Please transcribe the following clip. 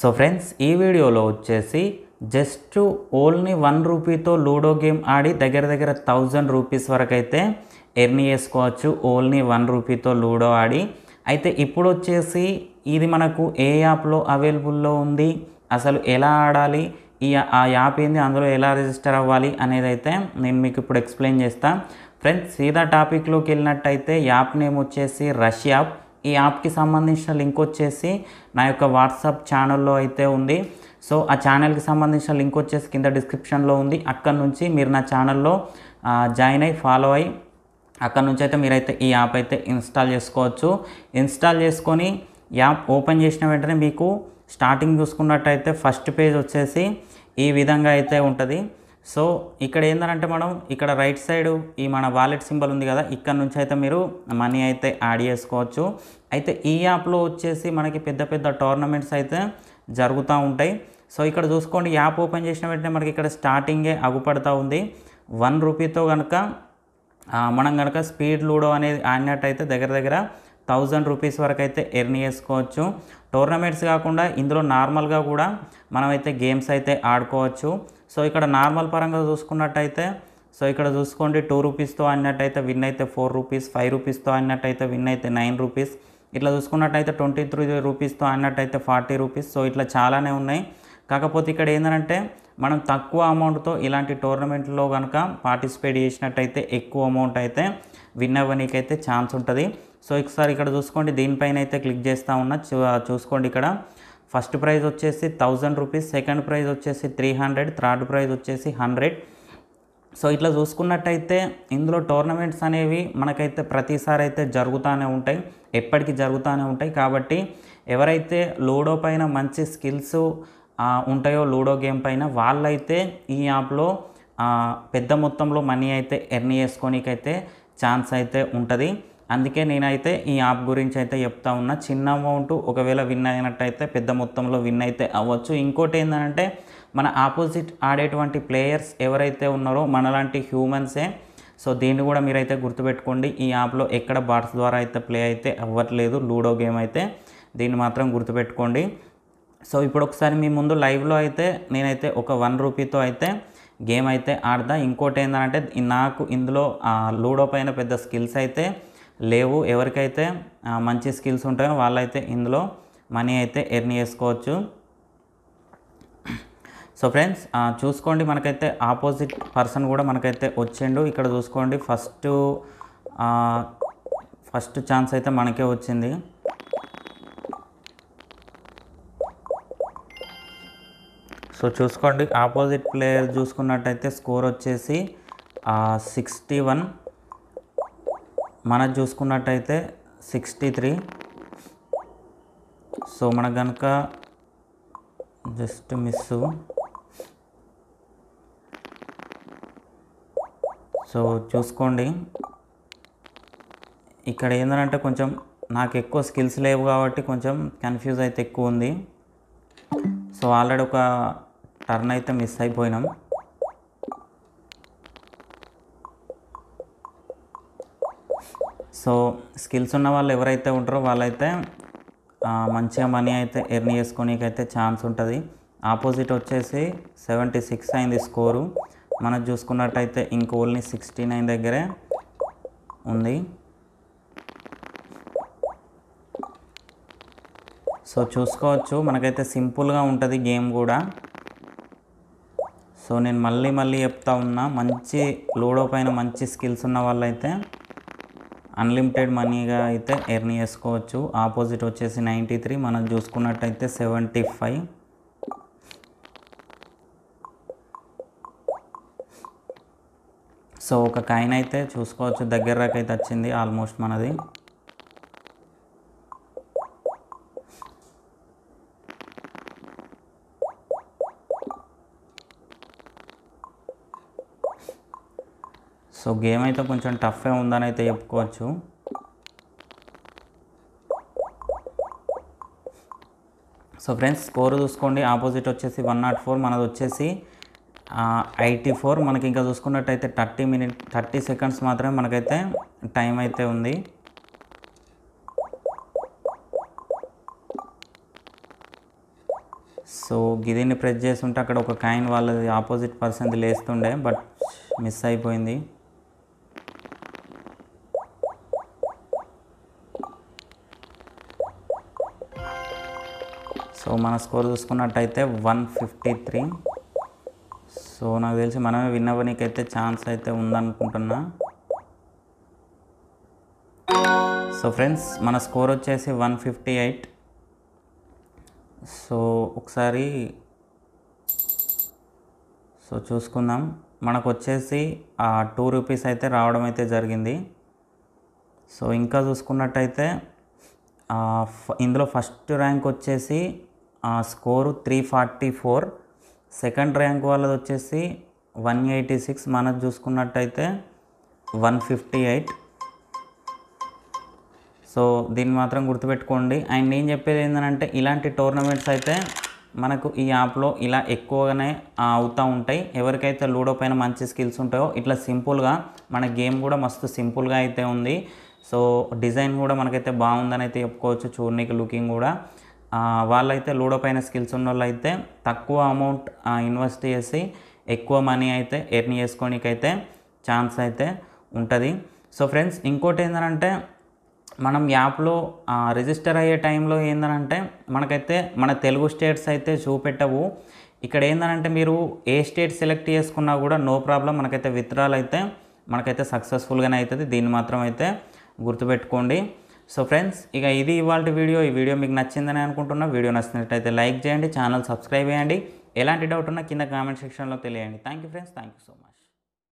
so friends ఈ వీడియోలో వచ్చేసి జస్ట్ ఓన్లీ వన్ రూపీతో లూడో గేమ్ ఆడి దగ్గర దగ్గర థౌజండ్ రూపీస్ వరకు అయితే ఎర్న్ చేసుకోవచ్చు ఓన్లీ వన్ రూపీతో లూడో ఆడి అయితే ఇప్పుడు వచ్చేసి ఇది మనకు ఏ యాప్లో అవైలబుల్లో ఉంది అసలు ఎలా ఆడాలి ఈ ఆ యాప్ ఏంది అందులో ఎలా రిజిస్టర్ అవ్వాలి అనేది అయితే నేను మీకు ఇప్పుడు ఎక్స్ప్లెయిన్ చేస్తాను ఫ్రెండ్స్ సీదా టాపిక్లోకి వెళ్ళినట్టయితే యాప్ నేమ్ వచ్చేసి రష్ యాప్ ఈ యాప్కి సంబంధించిన లింక్ వచ్చేసి నా యొక్క వాట్సాప్ ఛానల్లో అయితే ఉంది సో ఆ ఛానల్కి సంబంధించిన లింక్ వచ్చేసి కింద డిస్క్రిప్షన్లో ఉంది అక్కడ నుంచి మీరు నా ఛానల్లో జాయిన్ అయ్యి ఫాలో అయ్యి అక్కడ నుంచి అయితే మీరైతే ఈ యాప్ అయితే ఇన్స్టాల్ చేసుకోవచ్చు ఇన్స్టాల్ చేసుకొని యాప్ ఓపెన్ చేసిన వెంటనే మీకు స్టార్టింగ్ చూసుకున్నట్టయితే ఫస్ట్ పేజ్ వచ్చేసి ఈ విధంగా అయితే ఉంటుంది సో ఇక్కడ ఏంటంటే మనం ఇక్కడ రైట్ సైడ్ ఈ మన వాలెట్ సింబల్ ఉంది కదా ఇక్కడ నుంచి అయితే మీరు మనీ అయితే యాడ్ చేసుకోవచ్చు అయితే ఈ యాప్లో వచ్చేసి మనకి పెద్ద పెద్ద టోర్నమెంట్స్ అయితే జరుగుతూ ఉంటాయి సో ఇక్కడ చూసుకోండి యాప్ ఓపెన్ చేసిన వెంటనే మనకి ఇక్కడ స్టార్టింగే అగుపడుతూ ఉంది వన్ రూపీతో కనుక ఆ, మనం కనుక స్పీడ్ లూడో అనేది ఆడినట్టయితే దగ్గర దగ్గర థౌజండ్ రూపీస్ వరకు అయితే ఎర్న్ చేసుకోవచ్చు టోర్నమెంట్స్ కాకుండా ఇందులో నార్మల్గా కూడా మనమైతే గేమ్స్ అయితే ఆడుకోవచ్చు సో ఇక్కడ నార్మల్ పరంగా చూసుకున్నట్టయితే సో ఇక్కడ చూసుకోండి టూ రూపీస్తో ఆడినట్టయితే విన్ అయితే ఫోర్ రూపీస్ ఫైవ్ రూపీస్తో ఆడినట్టయితే విన్ అయితే నైన్ రూపీస్ ఇట్లా చూసుకున్నట్టయితే ట్వంటీ త్రీ రూపీస్తో ఆడినట్టయితే ఫార్టీ రూపీస్ సో ఇట్లా చాలానే ఉన్నాయి కాకపోతే ఇక్కడ ఏంటంటే మనం తక్కువ అమౌంట్తో ఇలాంటి టోర్నమెంట్లో కనుక పార్టిసిపేట్ చేసినట్టయితే ఎక్కువ అమౌంట్ అయితే విన్ అవ్వనీకి అయితే ఛాన్స్ ఉంటుంది సో ఒకసారి ఇక్కడ చూసుకోండి దీనిపైన అయితే క్లిక్ చేస్తూ ఉన్నా చూ- చూసుకోండి ఇక్కడ ఫస్ట్ ప్రైజ్ వచ్చేసి థౌజండ్ రూపీస్ సెకండ్ ప్రైజ్ వచ్చేసి త్రీ హండ్రెడ్ థర్డ్ ప్రైజ్ వచ్చేసి హండ్రెడ్ సో ఇట్లా చూసుకున్నట్టయితే ఇందులో టోర్నమెంట్స్ అనేవి మనకైతే ప్రతిసారి అయితే జరుగుతూనే ఉంటాయి ఎప్పటికీ జరుగుతూనే ఉంటాయి కాబట్టి ఎవరైతే లూడో పైన మంచి స్కిల్స్ ఉంటాయో లూడో గేమ్ పైన వాళ్ళైతే ఈ యాప్లో ఆ, పెద్ద మొత్తంలో మనీ అయితే ఎర్న్ చేసుకోనికైతే ఛాన్స్ అయితే ఉంటుంది అందుకే నేనైతే ఈ యాప్ గురించి అయితే చెప్తా ఉన్నా చిన్న అమౌంట్ ఒకవేళ విన్ అయినట్టయితే పెద్ద మొత్తంలో విన్ అయితే అవ్వచ్చు ఇంకోటి ఏంటంటే మన ఆపోజిట్ ఆడేటువంటి ప్లేయర్స్ ఎవరైతే ఉన్నారో మనలాంటి హ్యూమన్సే సో దీన్ని కూడా మీరైతే గుర్తుపెట్టుకోండి ఈ యాప్లో ఎక్కడ బాట్స్ ద్వారా అయితే ప్లే అయితే అవ్వట్లేదు లూడో గేమ్ అయితే దీన్ని మాత్రం గుర్తుపెట్టుకోండి సో ఇప్పుడు ఒకసారి మీ ముందు లైవ్లో అయితే నేనైతే ఒక వన్ రూపీతో అయితే గేమ్ అయితే ఆడదా ఇంకోటి ఏంటంటే నాకు ఇందులో ఆ, లూడో పైన పెద్ద స్కిల్స్ అయితే లేవు ఎవరికైతే ఆ, మంచి స్కిల్స్ ఉంటాయో వాళ్ళైతే ఇందులో మనీ అయితే ఎర్న్ చేసుకోవచ్చు సో ఫ్రెండ్స్ ఆ, చూసుకోండి మనకైతే ఆపోజిట్ పర్సన్ కూడా మనకైతే వచ్చిండు ఇక్కడ చూసుకోండి ఫస్ట్ ఫస్ట్ ఛాన్స్ అయితే మనకే వచ్చింది సో చూసుకోండి ఆపోజిట్ ప్లేయర్ చూసుకున్నట్టయితే స్కోర్ వచ్చేసి సిక్స్టీ వన్ మనది చూసుకున్నట్టయితే సిక్స్టీ త్రీ సో మనకు కనుక జస్ట్ మిస్ సో చూసుకోండి ఇక్కడ ఏంటంటే కొంచెం నాకు ఎక్కువ స్కిల్స్ లేవు కాబట్టి కొంచెం కన్ఫ్యూజ్ అయితే ఎక్కువ ఉంది సో ఆల్రెడీ ఒక టర్న్ అయితే మిస్ అయిపోయినాం సో స్కిల్స్ ఉన్న వాళ్ళు ఎవరైతే ఉంటారో వాళ్ళైతే ఆ, మంచిగా మనీ అయితే ఎర్న్ చేసుకోనీకైతే ఛాన్స్ ఉంటుంది ఆపోజిట్ వచ్చేసి సెవెంటీ సిక్స్ అయింది స్కోరు మనం చూసుకున్నట్టయితే ఇంక ఓన్లీ సిక్స్టీ నైన్ దగ్గరే ఉంది సో చూసుకోవచ్చు మనకైతే సింపుల్గా ఉంటుంది గేమ్ కూడా సో నేను మళ్ళీ మళ్ళీ చెప్తా ఉన్నా మంచి లూడో పైన మంచి స్కిల్స్ ఉన్న వాళ్ళైతే అన్లిమిటెడ్ మనీగా అయితే ఎర్న్ చేసుకోవచ్చు ఆపోజిట్ వచ్చేసి నైంటీ త్రీ మనం చూసుకున్నట్టయితే సెవెంటీ ఫైవ్ సో ఒక కాయిన్ అయితే చూసుకోవచ్చు దగ్గరకు అయితే వచ్చింది ఆల్మోస్ట్ మనది సో గేమ్ అయితే కొంచెం టఫే ఉందని అయితే చెప్పుకోవచ్చు సో ఫ్రెండ్స్ స్కోర్ చూసుకోండి ఆపోజిట్ వచ్చేసి వన్ నాట్ ఫోర్ మనది వచ్చేసి ఎయిటీ ఫోర్ మనకి ఇంకా చూసుకున్నట్టయితే థర్టీ మినిట్ థర్టీ సెకండ్స్ మాత్రమే మనకైతే టైం అయితే ఉంది సో గిదిని ప్రెస్ చేస్తుంటే అక్కడ ఒక కాయిన్ వాళ్ళది ఆపోజిట్ పర్సన్ది లేస్తుండే బట్ మిస్ అయిపోయింది సో మన స్కోర్ చూసుకున్నట్టయితే వన్ ఫిఫ్టీ త్రీ సో నాకు తెలిసి మనమే విన్ అవ్వనీకైతే ఛాన్స్ అయితే ఉందనుకుంటున్నా సో ఫ్రెండ్స్ మన స్కోర్ వచ్చేసి వన్ ఫిఫ్టీ ఎయిట్ సో ఒకసారి సో చూసుకుందాం మనకు వచ్చేసి ఆ టూ రూపీస్ అయితే రావడం అయితే జరిగింది సో ఇంకా చూసుకున్నట్టయితే ఆ, ఫ- ఇందులో ఫస్ట్ ర్యాంక్ వచ్చేసి ఆ score three forty four second rank వాళ్ళది వచ్చేసి వన్ ఎయిటీ సిక్స్ మనది చూసుకున్నట్టయితే వన్ ఫిఫ్టీ ఎయిట్ సో దీన్ని మాత్రం గుర్తుపెట్టుకోండి అండ్ నేను చెప్పేది ఏంటంటే ఇలాంటి టోర్నమెంట్స్ అయితే మనకు ఈ యాప్లో ఇలా ఎక్కువగానే ఆ, అవుతూ ఉంటాయి ఎవరికైతే లూడో పైన మంచి స్కిల్స్ ఉంటాయో ఇట్లా సింపుల్గా మన గేమ్ కూడా మస్తు సింపుల్గా అయితే ఉంది సో డిజైన్ కూడా మనకైతే బాగుందని అయితే చెప్పుకోవచ్చు చూడనీకి లుకింగ్ కూడా ఆ, వాళ్ళైతే లూడో పైన స్కిల్స్ ఉన్న వాళ్ళు అయితే తక్కువ అమౌంట్ ఇన్వెస్ట్ చేసి ఎక్కువ మనీ అయితే ఎర్న్ చేసుకోనికైతే ఛాన్స్ అయితే ఉంటుంది సో ఫ్రెండ్స్ ఇంకోటి ఏంటంటే మనం యాప్లో ఆ, రిజిస్టర్ అయ్యే టైంలో ఏంటంటే మనకైతే మన తెలుగు స్టేట్స్ అయితే చూపెట్టవు ఇక్కడ ఏంటంటే మీరు ఏ స్టేట్ సెలెక్ట్ చేసుకున్నా కూడా నో ప్రాబ్లం మనకైతే విత్డ్రాల్ అయితే మనకైతే సక్సెస్ఫుల్గానే అవుతుంది దీన్ని మాత్రం అయితే గుర్తుపెట్టుకోండి సో ఫ్రెండ్స్ ఇక ఇది ఇవాళ వీడియో ఈ వీడియో మీకు నచ్చిందని అనుకుంటున్నా వీడియో నచ్చినట్టయితే లైక్ చేయండి ఛానల్ సబ్స్క్రైబ్ చేయండి ఎలాంటి డౌట్ ఉన్నా కింద కామెంట్ సెక్షన్లో తెలియండి thank you friends thank you so much